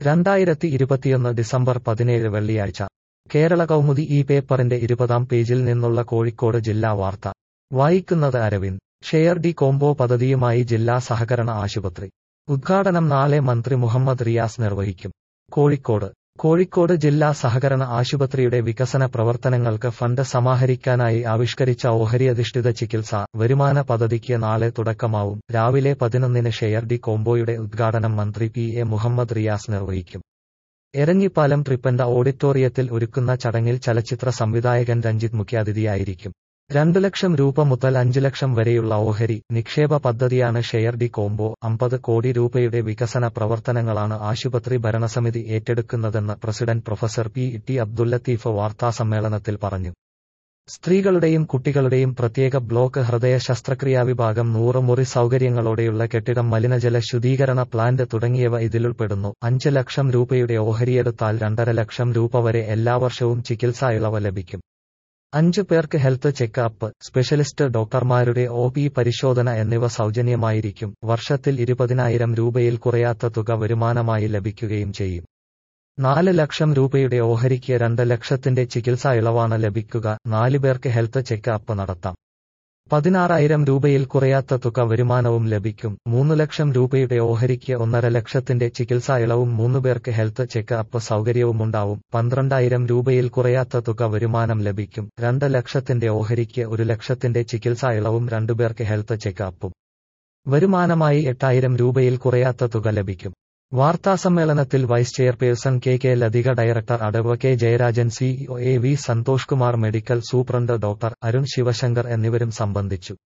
രണ്ടായിരത്തി ഇരുപത്തിയൊന്ന് ഡിസംബർ പതിനേഴ് വെള്ളിയാഴ്ച കേരള കൗമുദി ഈ പേപ്പറിന്റെ ഇരുപതാം പേജിൽ നിന്നുള്ള കോഴിക്കോട് ജില്ലാ വാർത്ത വായിക്കുന്നത് അരവിന്ദ് ഷെയർ ഡി കോംബോ പദ്ധതിയുമായി ജില്ലാ സഹകരണ ആശുപത്രി ഉദ്ഘാടനം നാളെ മന്ത്രി മുഹമ്മദ് റിയാസ് നിർവഹിക്കും കോഴിക്കോട് കോഴിക്കോട് ജില്ലാ സഹകരണ ആശുപത്രിയുടെ വികസന പ്രവർത്തനങ്ങൾക്ക് ഫണ്ട് സമാഹരിക്കാനായി ആവിഷ്കരിച്ച ഓഹരിയധിഷ്ഠിത ചികിത്സ വരുമാന പദ്ധതിക്ക് നാളെ തുടക്കമാവും രാവിലെ പതിനൊന്നിന് ഷെയർ ഡി കോംബോയുടെ ഉദ്ഘാടനം മന്ത്രി പി എ മുഹമ്മദ് റിയാസ് നിർവഹിക്കും എരഞ്ഞിപ്പാലം ട്രിപ്പന്റ ഓഡിറ്റോറിയത്തിൽ ഒരുക്കുന്ന ചടങ്ങിൽ ചലച്ചിത്ര സംവിധായകൻ രഞ്ജിത്ത് മുഖ്യാതിഥിയായിരിക്കും രണ്ടു ലക്ഷം രൂപ മുതൽ അഞ്ചു ലക്ഷം വരെയുള്ള ഓഹരി നിക്ഷേപ പദ്ധതിയാണ് ഷെയർ ഡി കോംബോ അമ്പത് കോടി രൂപയുടെ വികസന പ്രവർത്തനങ്ങളാണ് ആശുപത്രി ഭരണസമിതി ഏറ്റെടുക്കുന്നതെന്ന് president professor P T Abdul Latheef വാർത്താസമ്മേളനത്തിൽ പറഞ്ഞു സ്ത്രീകളുടെയും കുട്ടികളുടെയും പ്രത്യേക ബ്ലോക്ക് ഹൃദയ ശസ്ത്രക്രിയാ വിഭാഗം നൂറ് മുറി സൗകര്യങ്ങളോടെയുള്ള കെട്ടിടം മലിനജല ശുദ്ധീകരണ പ്ലാന്റ് തുടങ്ങിയവ ഇതിലുൾപ്പെടുന്നു അഞ്ച് ലക്ഷം രൂപയുടെ ഓഹരിയെടുത്താൽ രണ്ടര ലക്ഷം രൂപ വരെ എല്ലാ വർഷവും ചികിത്സാ ഇളവ് ലഭിക്കും അഞ്ചു പേർക്ക് ഹെൽത്ത് ചെക്ക് അപ്പ് സ്പെഷ്യലിസ്റ്റ് ഡോക്ടർമാരുടെ ഒ പി പരിശോധന എന്നിവ സൗജന്യമായിരിക്കും വർഷത്തിൽ ഇരുപതിനായിരം രൂപയിൽ കുറയാത്ത തുക വരുമാനമായി ലഭിക്കുകയും ചെയ്യും നാല് ലക്ഷം രൂപയുടെ ഓഹരിക്ക് രണ്ട് ലക്ഷത്തിന്റെ ചികിത്സാ ഇളവാണ് ലഭിക്കുക നാലു പേർക്ക് ഹെൽത്ത് ചെക്ക് അപ്പ് നടത്താം പതിനാറായിരം രൂപയിൽ കുറയാത്ത തുക വരുമാനവും ലഭിക്കും മൂന്ന് ലക്ഷം രൂപയുടെ ഓഹരിക്ക് ഒന്നര ലക്ഷത്തിന്റെ ചികിത്സാ ഇളവും മൂന്ന് പേർക്ക് ഹെൽത്ത് ചെക്ക് അപ്പ് സൗകര്യവുമുണ്ടാവും പന്ത്രണ്ടായിരം രൂപയിൽ കുറയാത്ത തുക വരുമാനം ലഭിക്കും രണ്ട് ലക്ഷത്തിന്റെ ഓഹരിക്ക് ഒരു ലക്ഷത്തിന്റെ ചികിത്സാ ഇളവും രണ്ടുപേർക്ക് ഹെൽത്ത് ചെക്ക് അപ്പും വരുമാനമായി എട്ടായിരം രൂപയിൽ കുറയാത്ത തുക ലഭിക്കും വാർത്താസമ്മേളനത്തിൽ vice chairperson K K Lathika director അടവ് K Jayarajan CEO A V Santhosh Kumar medical superintendent doctor Arun Sivasankar എന്നിവരും സംബന്ധിച്ചു